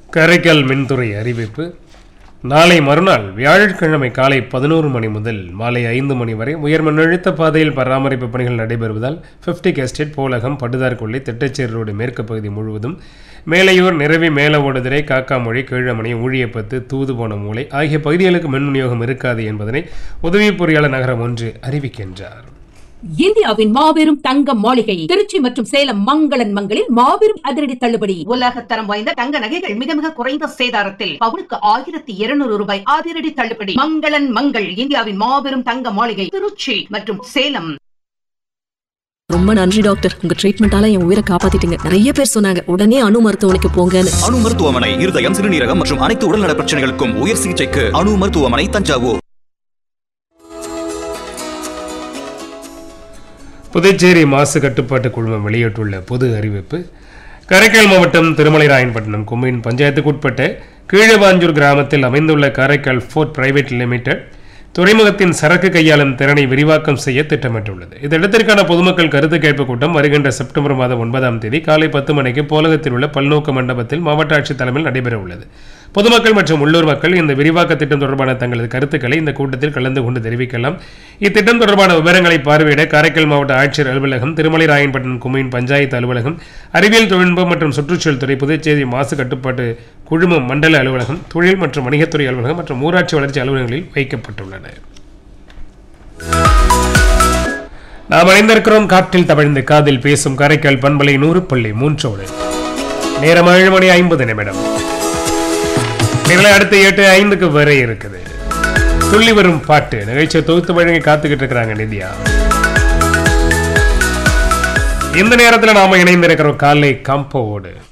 கரைக்கல் மின்துறை அறிவிப்பு நாளை மறுநாள் வியாழக்கிழமை காலை பதினோரு மணி முதல் மாலை ஐந்து மணி வரை உயர் மின்னழுத்த பாதையில் பராமரிப்பு பணிகள் நடைபெறுவதால் பிப்டிக் எஸ்டேட் போலகம் படுதார்கொள்ளி திட்டச்சேரி ரோடு மேற்கு பகுதி முழுவதும் மேலையூர் நிறவி மேல ஓடுதுறை காக்காமொழி கீழமணி ஊழியப்பத்து தூதுபோன மூலை ஆகிய பகுதிகளுக்கு மின் விநியோகம் இருக்காது என்பதனை உதவி பொறியாளர் நகரம் ஒன்று அறிவிக்கின்றார் இந்தியாவின் மாபெரும் தங்க மாளிகை திருச்சி மற்றும் சேலம் மங்களன் மங்களில் மாபெரும் அதிரடி தள்ளுபடி உலக தரம் வாய்ந்த தங்க நகைகள் மிக மிக குறைந்த சேதாரத்தில் பவுனுக்கு ஆயிரத்தி இருநூறு ரூபாய் அதிரடி தள்ளுபடி மங்களன் மங்கள் இந்தியாவின் மாபெரும் தங்க மாளிகை திருச்சி மற்றும் சேலம் ரொம்ப நன்றி டாக்டர் உங்க ட்ரீட்மெண்டால என் உயிரை காப்பாத்திட்டீங்க நிறைய பேர் சொன்னாங்க உடனே அணு மருத்துவமனைக்கு போங்கன்னு அணு மருத்துவமனை இருதயம் சிறுநீரகம் மற்றும் அனைத்து உடல்நல பிரச்சனைகளுக்கும் உயர் சிகிச்சைக்கு அணு மருத்துவமனை தஞ்சாவூர் புதுச்சேரி மாசு கட்டுப்பாட்டு குழுமம் வெளியிட்டுள்ள பொது அறிவிப்பு காரைக்கால் மாவட்டம் திருமலைராயன்பட்டினம் கொம்மின் பஞ்சாயத்துக்குட்பட்ட கீழவாஞ்சூர் கிராமத்தில் அமைந்துள்ள காரைக்கால் ஃபோர்ட் பிரைவேட் லிமிடெட் துறைமுகத்தின் சரக்கு கையாளும் திறனை விரிவாக்கம் செய்ய திட்டமிட்டுள்ளது இந்த இடத்திற்கான பொதுமக்கள் கருத்து கேட்பு கூட்டம் வருகின்ற செப்டம்பர் மாதம் ஒன்பதாம் தேதி காலை பத்து மணிக்கு போலகத்தில் உள்ள பல்நோக்கு மண்டபத்தில் மாவட்ட ஆட்சித் தலைமையில் நடைபெற உள்ளது பொதுமக்கள் மற்றும் உள்ளூர் மக்கள் இந்த விரிவாக்க திட்டம் தொடர்பான தங்களது கருத்துக்களை இந்த கூட்டத்தில் கலந்து கொண்டு தெரிவிக்கலாம் இத்திட்டம் தொடர்பான விவரங்களை பார்வையிட காரைக்கால் மாவட்ட ஆட்சியர் அலுவலகம் திருமலைராயன்பட்டினம் குமையின் பஞ்சாயத்து அலுவலகம் அறிவியல் தொழில்நுட்பம் மற்றும் சுற்றுச்சூழல் துறை புதுச்சேரி மாசு கட்டுப்பாட்டு குழும மண்டல அலுவலகம் தொழில் மற்றும் வணிகத்துறை அலுவலகம் மற்றும் ஊராட்சி வளர்ச்சி அலுவலகங்களில் வைக்கப்பட்டுள்ளன நாம் இணைந்திருக்கிறோம் காற்றில் தவழ்ந்து காதில் பேசும் காரைக்கால் பண்பலை நூறு புள்ளி மூன்றோடு நேரம் ஏழு மணி ஐம்பது நிமிடம் நிலை அடுத்த எட்டு ஐந்துக்கு வரை இருக்குது துள்ளி வரும் பாட்டு நிகழ்ச்சியை தொகுத்து வழங்கி காத்துக்கிட்டு இருக்கிறாங்க நித்யா இந்த நேரத்தில் நாம இணைந்திருக்கிறோம் காலை காம்போவோடு